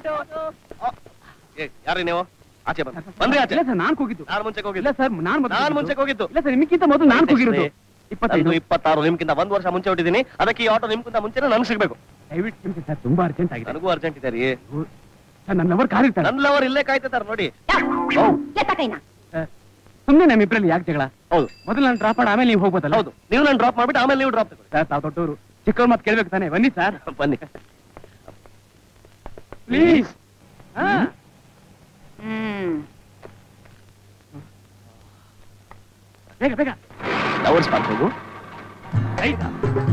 ಯಾರಿ ನೀವು ಆಚೆ ಬಂದ ಬಂದ್ರಿ ಆಚೆ ಇಲ್ಲ ಸರ್ ನಾನ್ ಕೂಗಿದ್ದು ನಾನು ಮುಂಚೆ ಇಲ್ಲ ಹೋಗಿದ್ದು ಸರ್ ನಾನ್ ಮೊದ್ಲು ನಾನ್ ಕೂಗಿದ್ದು. ಮುಂಚೆ ಹೋಗಿದ್ದು ಇಲ್ಲ ಸರ್ ನಿಮ್ಗಿಂತ ಮೊದಲು ನಾನ್ ಕೂಗಿರೋದು ನಂದು ಇಪ್ಪತ್ತೈದು ಇಪ್ಪತ್ತಾರು ನಿಮ್ಗಿಂತ ಒಂದ್ ವರ್ಷ ಮುಂಚೆ ಹೊಟ್ಟಿದ್ದೀನಿ ಅದಕ್ಕೆ ಈ ಆಟೋ ನಿಮ್ಗಿಂತ ಮುಂಚೆನೆ ನನ್ಗೆ ಸಿಗ್ಬೇಕು ದಯವಿಟ್ಟು ಕ್ಷಮಿಸಿ ಸರ್ ತುಂಬಾ ಅರ್ಜೆಂಟ್ ಆಗಿದೆ ನನಗೂ ಅರ್ಜೆಂಟ್ ಇದೆ ರೀ ಸರ್ ನನ್ನ ಲವರ್ ಕಾರ್ ಇರ್ತಾರೆ ನನ್ ಲವರ್ ಇಲ್ಲೇ ಕಾಯ್ತಿದ್ದಾರೆ ನೋಡಿ ಎತ್ತ ಕೈನ ಸುಮ್ಮನೆ ನಮ್ಮಿಬ್ರಲ್ಲಿ ಯಾಕೆ ಜಗಳ ಹೌದು ಮೊದಲು ನಾನು ಡ್ರಾಪ್ ಮಾಡಿ ಆಮೇಲೆ ನೀವು ಹೋಗ್ಬೋದಲ್ಲ ಹೌದು ನೀವು ನಾನು ಡ್ರಾಪ್ ಮಾಡ್ಬಿಟ್ಟು ಆಮೇಲೆ ನೀವು ಡ್ರಾಪ್ ತಗೊಳ್ಳಿ ಸರ್ ತಾವು ದೊಡ್ಡವರು ಚಿಕ್ಕವ್ರ ಮಾತು ಕೇಳ್ಬೇಕು ತಾನೆ ಬನ್ನಿ ಸರ್ ಬನ್ನಿ ಪ್ಲೀಸ್ ಹ್ಮ್ ಬೇಗ ಬೇಗ ಲವರ್ಸ್ ಪಾರ್ಕ್ ಹೋಗು ಆಯ್ತಾ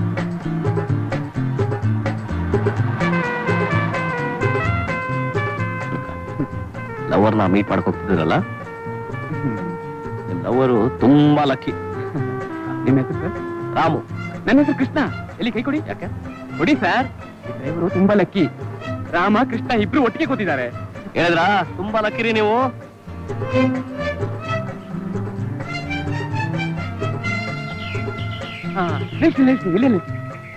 ಲವರ್ನ ಮೀಟ್ ಮಾಡಕ್ ಹೋಗ್ತಿದ್ದೀರಲ್ಲ ನಿಮ್ ಲವರು ತುಂಬಾ ಲಕ್ಕಿ ನಿಮ್ಮ ಹೆಸರು ಸರ್ ರಾಮು ನನ್ನ ಹೆಸರು ಕೃಷ್ಣ ಎಲ್ಲಿ ಕೈ ಕೊಡಿ ಯಾಕೆ ಕೊಡಿ ಸರ್ ಡ್ರೈವರು ತುಂಬಾ ಲಕ್ಕಿ ರಾಮ ಕೃಷ್ಣ ಇಬ್ರು ಒಟ್ಟಿಗೆ ಕೂತಿದ್ದಾರೆ ಹೇಳಿದ್ರಾ ತುಂಬಾ ಲಕ್ಕಿರಿ ನೀವು ಹಾ ನಿಲ್ಸಿ ನಿಲ್ಸಿ ಇಲ್ಲೇ ನಿಲ್ಸಿ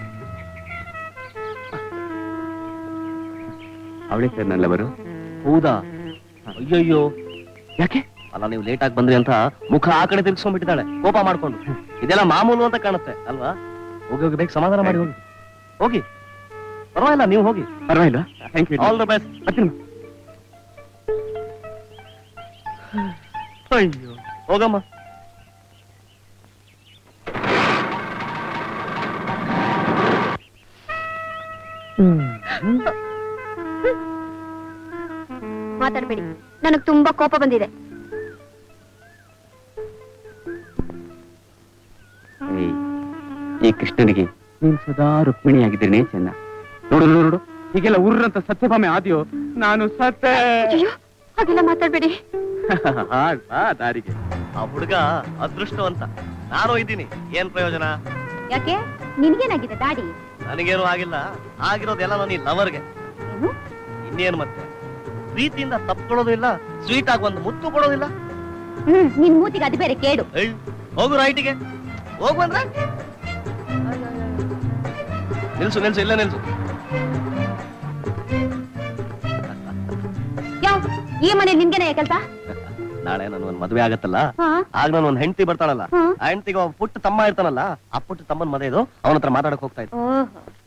ಅವಳೇ ಸರ್ ನನ್ನ ಲವರು ಹೌದಾ ಅಯ್ಯಯ್ಯೋ ಯಾಕೆ ಅಲ್ಲ ನೀವು ಲೇಟ್ ಆಗಿ ಬಂದ್ರಿ ಅಂತ ಮುಖ ಆ ಕಡೆ ತಿರ್ಗಿಸ್ಕೊಂಡ್ಬಿಟ್ಟಿದ್ದಾಳೆ ಕೋಪ ಮಾಡ್ಕೊಂಡು ಇದೆಲ್ಲ ಮಾಮೂಲು ಅಂತ ಕಾಣುತ್ತೆ ಅಲ್ವಾ ಹೋಗಿ ಹೋಗಿ ಬೇಗ ಸಮಾಧಾನ ಮಾಡಿ ಹೋಗಿ ಹೋಗಿ ಪರವಾಗಿಲ್ಲ ನೀವು ಹೋಗಿ ಪರವಾಗಿಲ್ಲ thank you all the best ಬರ್ತೀನಿ ಅಯ್ಯೋ ಹೋಗಮ್ಮ ಮಾತಾಡ್ಬೇಡಿ ನನಗ್ ತುಂಬಾ ಕೋಪ ಬಂದಿದೆ ಏಯ್, ಈ ಕೃಷ್ಣನಿಗೆ ನೀನ್ ಸದಾ ರುಕ್ಮಿಣಿ ಆಗಿದ್ದೇನೆ ಚೆನ್ನ ನೋಡು ನೋಡು ನೋಡು ಹೀಗೆಲ್ಲ ಉರ್ರಂತ ಸತ್ಯಭಾಮೆ ಆದ್ಯೋ ನಾನು ಸತ್ತ ಅಯ್ಯೋ ಹಾಗೆಲ್ಲ ಮಾತಾಡ್ಬೇಡಿ ಬಾ ದಾರಿಗೆ ಆ ಹುಡುಗ ಅದೃಷ್ಟವಂತ ನಾನು ಇದ್ದೀನಿ ಏನ್ ಪ್ರಯೋಜನ ಯಾಕೆ ನಿನ್ಗೇನಾಗಿದೆ ದಾಡಿ ನನಗೇನು ಆಗಿಲ್ಲ ಆಗಿರೋದೆಲ್ಲ ನನ್ನ ಲವರ್ಗೆ ಏನು ಇನ್ನೇನು ಮತ್ತೆ ಪ್ರೀತಿಯಿಂದ ತಪ್ಕೊಳ್ಳೋದು ಇಲ್ಲ ಸ್ವೀಟ್ ಆಗಿ ಒಂದು ಮುತ್ತು ಕೊಡೋದಿಲ್ಲ ಹ್ಮ್ ನಿನ್ ಮೂತಿಗೆ ಅದು ಬೇರೆ ಕೇಡು ಏಯ್, ಹೋಗು ರೈಟಿಗೆ ಹೋಗು ಅಂದ್ರೆ ನಿಲ್ಸು ನಿಲ್ಸು ಇಲ್ಲೇ ನಿಲ್ಸು ಯಾವ ಈ ಮನೆ ನಿನ್ಗೇನೆ ಕೆಲ್ಸ ನಾಳೆ ನಾನು ಒಂದ್ ಮದುವೆ ಆಗತ್ತಲ್ಲ ಹಾ ಆಗ ನಾನು ಒಂದ್ ಹೆಂಡತಿ ಬರ್ತಾಳಲ್ಲ ಹ್ಮ್. ಆ ಹೆಂಡತಿಗೆ ಒಬ್ಬ ಪುಟ್ಟ ತಮ್ಮ ಇರ್ತಾನಲ್ಲ ಆ ಪುಟ್ಟ ತಮ್ಮನ್ ಮದುವೆ ಇದು ಅವನ ಹತ್ರ ಮಾತಾಡಕ್ ಹೋಗ್ತಾ ಇದ್ದೆ ಓಹೋ